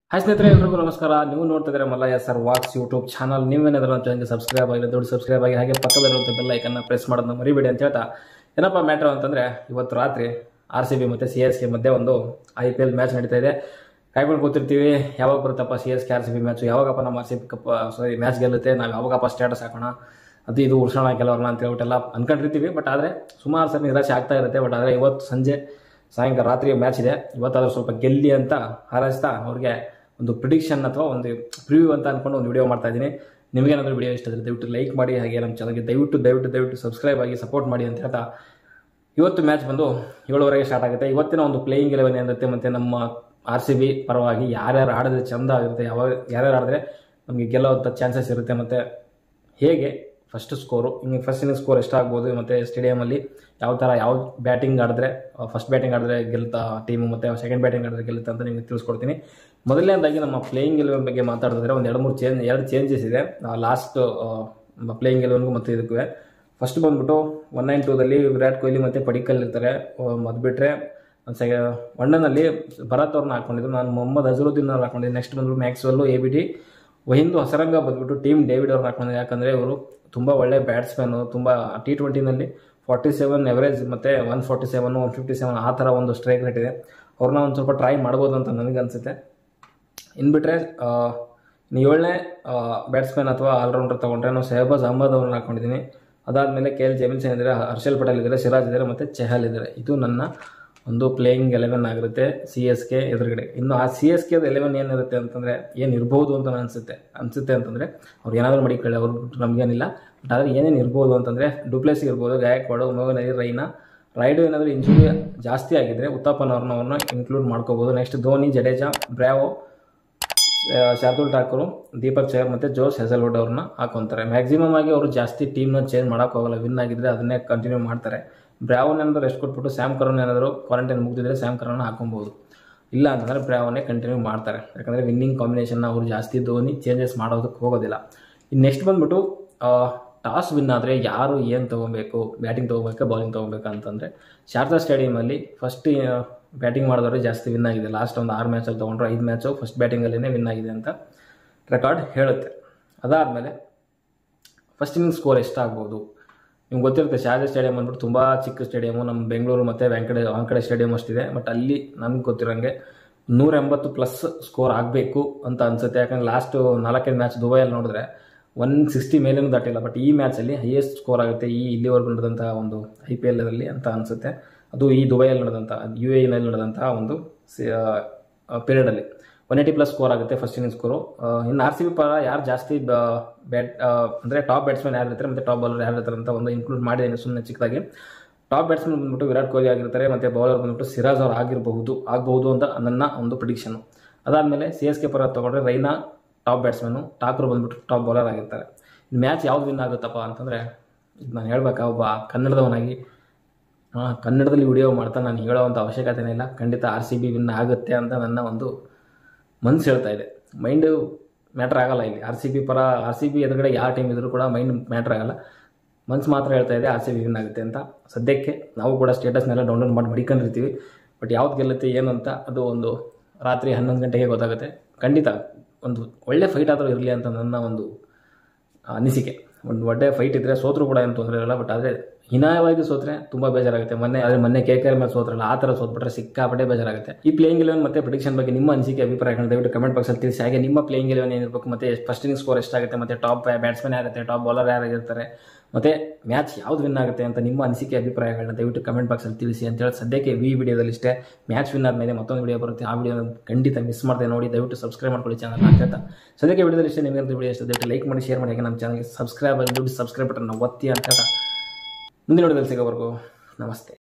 hi ಸ್ನೇಹಿತರೆ ಎಲ್ರಿಗೂ ನಮಸ್ಕಾರ ನೀವು ನೋಡ್ತಾ ಇದ್ದೀರಾ Mallayya sir walks YouTube channel ನೀವೇನಾದ್ರೂ ನಮ್ಮ ಚಾನಲ್ಗೆ ಸಬ್ಸ್ಕ್ರೈಬ್ ಆಗಿ ದೊಡ್ಡ ಸಬ್ಸ್ಕ್ರೈಬ್ ಆಗಿ ಹಾಗೆ ಪಕ್ಕದಲ್ಲಿರುವಂಥ ಬೆಲ್ ಐಕನ್ನ ಪ್ರೆಸ್ ಮಾಡೋದನ್ನ ಮರಿಬೇಡಿ ಅಂತ ಹೇಳ್ತಾ ಏನಪ್ಪ ಮ್ಯಾಟ್ರ್ ಅಂತಂದ್ರೆ ಇವತ್ತು ರಾತ್ರಿ ಆರ್ ಸಿ ಬಿ ಮತ್ತು ಸಿ ಎಸ್ ಕೆ ಮಧ್ಯೆ ಒಂದು ಐ ಪಿ ಎಲ್ ಮ್ಯಾಚ್ ನಡೀತಾ ಇದೆ ಕಾಯ್ಕೊಂಡು ಕೂತಿರ್ತೀವಿ ಯಾವಾಗ ಬರುತ್ತಪ್ಪ C S K R C B match ಯಾವಾಗಪ್ಪ ನಮ್ಮ ಆರ್ ಸಿ ಬಿ ಕಪ್ ಸಾರಿ ಮ್ಯಾಚ್ ಗೆಲ್ಲುತ್ತೆ ನಾವು ಯಾವಾಗಪ್ಪ ಸ್ಟೇಟಸ್ ಹಾಕೋಣ ಅದು ಇದು ಉಳ್ಸೋಣ ಕೆಲವ್ರನ್ನ ಅಂತ ಹೇಳ್ಬಿಟ್ಟೆಲ್ಲ ಅನ್ಕೊಂಡಿರ್ತೀವಿ ಬಟ್ ಆದರೆ ಸುಮಾರು ಸರಿ ನಿರಾಶೆ ಆಗ್ತಾ ಇರುತ್ತೆ ಬಟ್ ಆದರೆ ಇವತ್ತು ಸಂಜೆ ಸಾಯಂಕಾಲ ರಾತ್ರಿ ಮ್ಯಾಚ್ ಇದೆ ಇವತ್ತಾದ್ರೂ ಸ್ವಲ್ಪ ಗೆಲ್ಲಿ ಅಂತ ಹಾರೈಸ್ತಾ ಅವ್ರಿಗೆ ಒಂದು ಪ್ರಿಡಿಕ್ಷನ್ ಅಥವಾ ಒಂದು ಪ್ರಿವ್ಯೂ ಅಂತ ಅನ್ಕೊಂಡು ಒಂದು ವಿಡಿಯೋ ಮಾಡ್ತಾ ಇದ್ದೀನಿ ನಿಮಗೇನಾದರೂ ವಿಡಿಯೋ ಇಷ್ಟ ಆದರೆ ದಯವಿಟ್ಟು ಲೈಕ್ ಮಾಡಿ ಹಾಗೆ ನಮ್ಮ ಚಾನಲ್ಗೆ ದಯವಿಟ್ಟು ದಯವಿಟ್ಟು ದಯವಿಟ್ಟು ಸಬ್ಸ್ಕ್ರೈಬ್ ಆಗಿ ಸಪೋರ್ಟ್ ಮಾಡಿ ಅಂತ ಹೇಳ್ತಾ ಇವತ್ತು ಮ್ಯಾಚ್ ಬಂದು ಏಳುವರೆಗೆ ಸ್ಟಾರ್ಟ್ ಆಗುತ್ತೆ ಇವತ್ತಿನ ಒಂದು ಪ್ಲೇಯಿಂಗ್ ಎಲೆವೆನ್ ಏನಿರುತ್ತೆ ಮತ್ತು ನಮ್ಮ ಆರ್ ಸಿ ಬಿ ಪರವಾಗಿ ಯಾರ್ಯಾರು ಆಡಿದ್ರೆ ಚಂದ ಆಗಿರುತ್ತೆ ಯಾವಾಗ ಯಾರ್ಯಾರು ಆಡಿದ್ರೆ ನಮಗೆ ಗೆಲ್ಲೋವಂಥ ಚಾನ್ಸಸ್ ಇರುತ್ತೆ ಮತ್ತು ಹೇಗೆ ಫಸ್ಟ್ ಸ್ಕೋರು ಹಿಂಗೆ ಫಸ್ಟ್ ಇನ್ನಿಂಗ್ ಸ್ಕೋರ್ ಎಷ್ಟಾಗ್ಬೋದು ಮತ್ತು ಸ್ಟೇಡಿಯಮಲ್ಲಿ ಯಾವ ಥರ ಯಾವ ಬ್ಯಾಟಿಂಗ್ ಆಡಿದ್ರೆ ಫಸ್ಟ್ ಬ್ಯಾಟಿಂಗ್ ಆಡಿದ್ರೆ ಗೆಲ್ತಾ ಟೀಮು ಮತ್ತು ಸೆಕೆಂಡ್ ಬ್ಯಾಟಿಂಗ್ ಆಡಿದ್ರೆ ಗೆಲ್ಲುತ್ತೆ ಅಂತ ನಿಮಗೆ ತಿಳಿಸ್ಕೊಡ್ತೀನಿ ಮೊದಲನೇದಾಗಿ ನಮ್ಮ ಪ್ಲೇಯಿಂಗ್ ಎಲೆವೆನ್ ಬಗ್ಗೆ ಮಾತಾಡಿದ್ರೆ ಒಂದು ಎರಡು ಮೂರು ಚೇಂಜ್ ಎರಡು ಚೇಂಜಸ್ ಇದೆ ಲಾಸ್ಟ್ ಪ್ಲೇಯಿಂಗ್ ಎಲೆವೆನ್ಗೂ ಮತ್ತು ಇದಕ್ಕೂ ಫಸ್ಟ್ ಬಂದ್ಬಿಟ್ಟು ಒನ್ ನೈನ್ ಟೂದಲ್ಲಿ ವಿರಾಟ್ ಕೊಹ್ಲಿ ಮತ್ತು ಪಡಿಕಲ್ ಇರ್ತಾರೆ ಅದು ಬಿಟ್ಟರೆ ಸೆ ಒಣ್ಣನಲ್ಲಿ ಭರತ್ ಅವ್ರನ್ನ ಹಾಕೊಂಡಿದ್ದು ನಾನು ಮೊಹಮ್ಮದ್ ಅಜರುದ್ದೀನ್ ಅವ್ರು ಹಾಕೊಂಡಿದ್ದೆ ನೆಕ್ಸ್ಟ್ ಬಂದ್ಬಿಟ್ಟು Maxwell A B D Wanindu Hasaranga ಬಂದ್ಬಿಟ್ಟು ಟೀಮ್ ಡೇವಿಡ್ ಅವ್ರನ್ನ ಹಾಕೊಂಡಿದ್ದೆ ಯಾಕಂದರೆ ಇವರು ತುಂಬ ಒಳ್ಳೆ ಬ್ಯಾಟ್ಸ್ಮನ್ನು ತುಂಬ ಟಿ ಟ್ವೆಂಟಿನಲ್ಲಿ ಫಾರ್ಟಿ ಸೆವೆನ್ ಎವರೇಜ್ ಮತ್ತು one forty seven one fifty seven ಆ ಥರ ಒಂದು ಸ್ಟ್ರೈಕ್ ರೇಟ್ ಇದೆ ಅವ್ರನ್ನ ಒಂದು ಸ್ವಲ್ಪ ಟ್ರೈ ಮಾಡ್ಬೋದು ಅಂತ ನನಗೆ ಅನಿಸುತ್ತೆ ಇನ್ನು ಬಿಟ್ಟರೆ ಏಳನೇ ಬ್ಯಾಟ್ಸ್ಮನ್ ಅಥವಾ ಆಲ್ರೌಂಡರ್ ತೊಗೊಂಡ್ರೆ ನಾವು ಶಹಬಾಜ್ ಅಹಮದ್ ಅವ್ರನ್ನ ಹಾಕೊಂಡಿದ್ದೀನಿ ಅದಾದಮೇಲೆ ಕೆ ಎಲ್ ಜಮೀಲ್ಸನ್ ಇದ್ದಾರೆ ಹರ್ಷಲ್ ಪಟೇಲ್ ಇದ್ದಾರೆ ಸಿರಾಜ್ ಇದ್ದಾರೆ ಮತ್ತು ಚೆಹಲ್ ಇದ್ದಾರೆ ಇದು ನನ್ನ ಒಂದು ಪ್ಲೇಯಿಂಗ್ ಎಲೆವೆನ್ ಆಗಿರುತ್ತೆ ಸಿ ಎಸ್ ಕೆ ಎದುರುಗಡೆ ಇನ್ನು ಆ ಸಿ ಎಸ್ ಕೆ ಎಲೆವೆನ್ ಏನಿರುತ್ತೆ ಅಂತಂದರೆ ಏನು ಇರ್ಬೋದು ಅಂತ ಅನಿಸುತ್ತೆ ಅನಿಸುತ್ತೆ ಅಂತಂದರೆ ಅವ್ರು ಏನಾದರೂ ಮಾಡಿಕೊಳ್ಳಿ ಅವ್ರು ನಮಗೇನಿಲ್ಲ ಬಟ್ ಆದರೆ ಏನೇನು ಇರ್ಬೋದು ಅಂತಂದರೆ ಡುಪ್ಲೆಸಿ ಇರ್ಬೋದು ಗಾಯಕ್ವಾಡು ಮೊಗನರಿ ರೈನಾ ರೈಡು ಏನಾದರೂ ಇಂಜುರಿ ಜಾಸ್ತಿ ಆಗಿದ್ರೆ ಉತ್ತಪ್ಪನ್ ಅವ್ರನ್ನ ಅವ್ರನ್ನ ಇನ್ಕ್ಲೂಡ್ ಮಾಡ್ಕೋಬೋದು ನೆಕ್ಸ್ಟ್ ಧೋನಿ ಜಡೇಜಾ ಬ್ರಾವೋ ಶಾರ್ದುಲ್ ಠಾಕೂರು ದೀಪಕ್ ಚಹರ್ ಮತ್ತು ಜೋಸ್ ಹೆಸಲ್ವುಡ್ ಅವ್ರನ್ನ ಹಾಕೊತಾರೆ ಮ್ಯಾಕ್ಸಿಮಮ್ ಆಗಿ ಅವರು ಜಾಸ್ತಿ ಟೀಮ್ನ ಚೇಂಜ್ ಮಾಡೋಕೆ ಹೋಗಲ್ಲ ವಿನ್ ಆಗಿದ್ರೆ ಅದನ್ನೇ ಕಂಟಿನ್ಯೂ ಮಾಡ್ತಾರೆ ಬ್ರಾವನ್ ಏನಾದರೂ ರೆಸ್ಟ್ ಕೊಟ್ಬಿಟ್ಟು ಸ್ಯಾಮ್ ಕರೋನ್ ಏನಾದರೂ ಕ್ವಾರಂಟೈನ್ ಮುಗಿದಿದ್ರೆ ಸ್ಯಾಮ್ ಕರೋನ್ ಹಾಕೊಬೋದು ಇಲ್ಲ ಅಂತಂದರೆ ಬ್ರಾವನ್ನೇ ಕಂಟಿನ್ಯೂ ಮಾಡ್ತಾರೆ ಯಾಕಂದರೆ ವಿನ್ನಿಂಗ್ ಕಾಂಬಿನೇಷನ್ನ ಅವರು ಜಾಸ್ತಿ ಧೋನಿ ಚೇಂಜಸ್ ಮಾಡೋದಕ್ಕೆ ಹೋಗೋದಿಲ್ಲ ಇನ್ನು ನೆಕ್ಸ್ಟ್ ಬಂದ್ಬಿಟ್ಟು ಟಾಸ್ ವಿನ್ ಆದರೆ ಯಾರು ಏನು ತೊಗೊಬೇಕು ಬ್ಯಾಟಿಂಗ್ ತೊಗೋಬೇಕಾ ಬೌಲಿಂಗ್ ತೊಗೋಬೇಕಾ ಅಂತಂದರೆ ಶಾರದಾ ಸ್ಟೇಡಿಯಮಲ್ಲಿ ಫಸ್ಟ್ ಬ್ಯಾಟಿಂಗ್ ಮಾಡಿದವರು ಜಾಸ್ತಿ ವಿನ್ ಆಗಿದೆ ಲಾಸ್ಟ್ ಒಂದು ಆರು ಮ್ಯಾಚಲ್ಲಿ ತೊಗೊಂಡ್ರು ಐದು ಮ್ಯಾಚು ಫಸ್ಟ್ ಬ್ಯಾಟಿಂಗಲ್ಲೇ ವಿನ್ ಆಗಿದೆ ಅಂತ ರೆಕಾರ್ಡ್ ಹೇಳುತ್ತೆ ಅದಾದಮೇಲೆ ಫಸ್ಟ್ ಇನ್ನಿಂಗ್ ಸ್ಕೋರ್ ಎಷ್ಟಾಗ್ಬೋದು ನಿಮ್ಗೆ ಗೊತ್ತಿರುತ್ತೆ ಶಾರದಾ ಸ್ಟೇಡಿಯಂ ಅಂದ್ಬಿಟ್ಟು ತುಂಬ ಚಿಕ್ಕ ಸ್ಟೇಡಿಯಮು ನಮ್ಮ ಬೆಂಗಳೂರು ಮತ್ತು ವೆಂಕಟೆ ವಾಂಕಡೆ ಸ್ಟೇಡಿಯಂ ಅಷ್ಟಿದೆ ಬಟ್ ಅಲ್ಲಿ ನನಗೆ ಗೊತ್ತಿರೋಂಗೆ ನೂರ ಎಂಬತ್ತು ಪ್ಲಸ್ ಸ್ಕೋರ್ ಆಗಬೇಕು ಅಂತ ಅನಿಸುತ್ತೆ ಯಾಕಂದ್ರೆ ಲಾಸ್ಟು ನಾಲ್ಕೈದು ಮ್ಯಾಚ್ ದುಬೈಯಲ್ಲಿ ನೋಡಿದ್ರೆ ಒನ್ ಸಿಕ್ಸ್ಟಿ ಮೇಲೇನೂ ದಾಟಿಲ್ಲ ಬಟ್ ಈ ಮ್ಯಾಚಲ್ಲಿ ಹೈಯೆಸ್ಟ್ ಸ್ಕೋರ್ ಆಗುತ್ತೆ ಈ ಇಲ್ಲಿವರೆಗೂ ನಡೆದಂಥ ಒಂದು ಐ ಪಿ ಎಲ್ನಲ್ಲಿ ಅಂತ ಅನಿಸುತ್ತೆ ಅದು ಈ ದುಬೈಯಲ್ಲಿ ನಡೆದಂಥ ಯು ಎ ನಲ್ಲಿ ನಡೆದಂಥ ಒಂದು ಪೀರಿಯಡಲ್ಲಿ ಒನ್ ಏಯ್ಟಿ ಪ್ಲಸ್ ಸ್ಕೋರ್ ಆಗುತ್ತೆ ಫಸ್ಟ್ ಇನ್ನಿಂಗ್ ಸ್ಕೋರು ಇನ್ನು ಆರ್ ಸಿ ಬಿ ಪರ ಯಾರು ಜಾಸ್ತಿ ಬ್ಯಾಟ್ ಅಂದರೆ ಟಾಪ್ ಬ್ಯಾಟ್ಸ್ಮನ್ ಯಾರು ಇರ್ತಾರೆ ಮತ್ತು ಟಾಪ್ ಬೌಲರ್ ಯಾರು ಇರ್ತಾರೆ ಅಂತ ಒಂದು ಇನ್ಕ್ಲೂಡ್ ಮಾಡಿದ್ದೀನಿ ಸುಮ್ಮನೆ ಚಿಕ್ಕದಾಗಿ ಟಾಪ್ ಬ್ಯಾಟ್ಸ್ಮನ್ ಬಂದ್ಬಿಟ್ಟು ವಿರಾಟ್ ಕೊಹ್ಲಿ ಆಗಿರ್ತಾರೆ ಮತ್ತು ಬೌಲರ್ ಬಂದ್ಬಿಟ್ಟು ಸಿರಾಜ್ ಅವ್ರು ಆಗಿರಬಹುದು ಆಗಬಹುದು ಅಂತ ನನ್ನ ಒಂದು ಪ್ರಿಡಿಕ್ಷನು ಅದಾದಮೇಲೆ ಸಿ ಎಸ್ ಕೆ ಪರ ತೊಗೊಂಡ್ರೆ ರೈನಾ ಟಾಪ್ ಬ್ಯಾಟ್ಸ್ಮನ್ನು ಠಾಕೂರ್ ಬಂದ್ಬಿಟ್ಟು ಟಾಪ್ ಬೌಲರ್ ಆಗಿರ್ತಾರೆ ಮ್ಯಾಚ್ ಯಾವ್ದು ವಿನ್ ಆಗುತ್ತಪ್ಪ ಅಂತಂದರೆ ಇದು ನಾನು ಹೇಳ್ಬೇಕಾ ಒಬ್ಬ ಕನ್ನಡದವನಾಗಿ ಹಾಂ ಕನ್ನಡದಲ್ಲಿ ವಿಡಿಯೋ ಮಾಡ್ತಾ ನಾನು ಹೇಳೋವಂಥ ಅವಶ್ಯಕತೆನೇ ಇಲ್ಲ ಖಂಡಿತ ಆರ್ ಸಿ ಬಿ ವಿನ್ ಆಗುತ್ತೆ ಅಂತ ನನ್ನ ಒಂದು ಮನ್ಸು ಹೇಳ್ತಾ ಇದೆ ಮೈಂಡು ಮ್ಯಾಟ್ರ್ ಆಗಲ್ಲ ಇಲ್ಲಿ ಆರ್ ಸಿ ಬಿ ಪರ ಆರ್ ಸಿ ಬಿ ಎದುರುಗಡೆ ಯಾವ ಟೀಮ್ ಇದ್ರೂ ಕೂಡ ಮೈಂಡ್ ಮ್ಯಾಟ್ರ್ ಆಗಲ್ಲ ಮನ್ಸು ಮಾತ್ರ ಹೇಳ್ತಾ ಇದೆ ಆರ್ ಸಿ ಬಿ ವಿನ್ ಆಗುತ್ತೆ ಅಂತ ಸದ್ಯಕ್ಕೆ ನಾವು ಕೂಡ ಸ್ಟೇಟಸ್ನೆಲ್ಲ ಡೌನ್ಲೋಡ್ ಮಾಡಿ ಮಡಿಕೊಂಡಿರ್ತೀವಿ ಬಟ್ ಯಾವ್ದು ಗೆಲ್ಲುತ್ತೆ ಏನು ಅಂತ ಅದು ಒಂದು ರಾತ್ರಿ ಹನ್ನೊಂದು ಗಂಟೆಗೆ ಗೊತ್ತಾಗುತ್ತೆ ಖಂಡಿತ ಒಂದು ಒಳ್ಳೆ ಫೈಟ್ ಆದರೂ ಇರಲಿ ಅಂತ ನನ್ನ ಒಂದು ಅನಿಸಿಕೆ ಒಂದು ಒಳ್ಳೆ ಫೈಟ್ ಇದ್ದರೆ ಸೋತ್ರು ಕೂಡ ಏನು ತೊಂದರೆ ಇರಲ್ಲ ಬಟ್ ಆದರೆ ಹೀನಾಯವಾಗಿ ಸೋತ್ರೆ ತುಂಬ ಬೇಜಾರಾಗುತ್ತೆ ಮೊನ್ನೆ ಆದರೆ ಮೊನ್ನೆ ಕೆ ಕೆ ಆರ್ ಮೇಲೆ ಸೋತ್ರಲ್ಲ ಆ ಥರ ಸೋತ್ಬಿಟ್ರೆ ಸಿಕ್ಕಾಪಟ್ಟೆ ಬೇಜಾರಾಗುತ್ತೆ ಈ ಪ್ಲೇಯಿಂಗ್ ಇಲೆವೆನ್ ಮತ್ತು ಪ್ರಿಡಿಕ್ಷನ್ ಬಗ್ಗೆ ನಿಮ್ಮ ಅನಿಸಿಕೆ ಅಭಿಪ್ರಾಯಗಳನ್ನ ದಯವಿಟ್ಟು ಕಮೆಂಟ್ ಬಾಕ್ಸಲ್ಲಿ ತಿಳಿಸಿ ಹಾಗೆ ನಿಮ್ಮ ಪ್ಲೇಯಿಂಗ್ ಇಲೆವೆನ್ ಏನಿರಬೇಕು ಮತ್ತು ಫಸ್ಟ್ ಇನ್ನಿಂಗ್ ಸ್ಕೋರ್ ಎಷ್ಟಾಗುತ್ತೆ ಮತ್ತು ಟಾಪ್ ಬ್ಯಾಟ್ಸ್ಮನ್ ಯಾರಿರುತ್ತೆ ಟಾಪ್ ಬೌಲರ್ ಯಾರಾಗಿರ್ತಾರೆ ಮತ್ತು ಮ್ಯಾಚ್ ಯಾವ್ದು ವಿನ್ ಆಗುತ್ತೆ ಅಂತ ನಿಮ್ಮ ಅನಿಸಿಕೆ ಅಭಿಪ್ರಾಯಗಳನ್ನ ದಯವಿಟ್ಟು ಕಮೆಂಟ್ ಬಾಕ್ಸಲ್ಲಿ ತಿಳಿಸಿ ಅಂತ ಹೇಳಿ ಸದ್ಯಕ್ಕೆ ಈ ವಿಡಿಯೋದಲ್ಲಿ ಇಷ್ಟೇ ಮ್ಯಾಚ್ ವಿನ್ ಆದಮೇಲೆ ಮತ್ತೊಂದು ವಿಡಿಯೋ ಬರುತ್ತೆ ಆ ವಿಡಿಯೋ ಖಂಡಿತ ಮಿಸ್ ಮಾಡದೆ ನೋಡಿ ದಯವಿಟ್ಟು ಸಬ್ಸ್ಕ್ರೈಬ್ ಮಾಡ್ಕೊಳ್ಳಿ ಚಾನಲ್ ಅಂತ ಹೇಳ್ತಾ ಸದ್ಯಕ್ಕೆ ವಿಡಿಯೋದಲ್ಲಿ ಇಷ್ಟೇ ನಿಮಗೆ ವಿಡಿಯೋ ಇಷ್ಟ ದಯವಿಟ್ಟು ಲೈಕ್ ಮಾಡಿ ಶೇರ್ ಮಾಡಿ ಹಾಗೆ ನಮ್ಮ ಚಾನಲ್ಗೆ ಸಬ್ಸ್ಕ್ರೈಬ್ ಆಗಿ ದುಡ್ಡು ಸಬ್ಸ್ಕ್ರೈಬ್ ಬಟನ್ ಒತ್ತಿ ಅಂತ ಹೇಳ್ತಾ ಮುಂದಿನ ವಿಡಿಯೋದಲ್ಲಿ ಸಿಗೋವರೆಗೂ ನಮಸ್ತೆ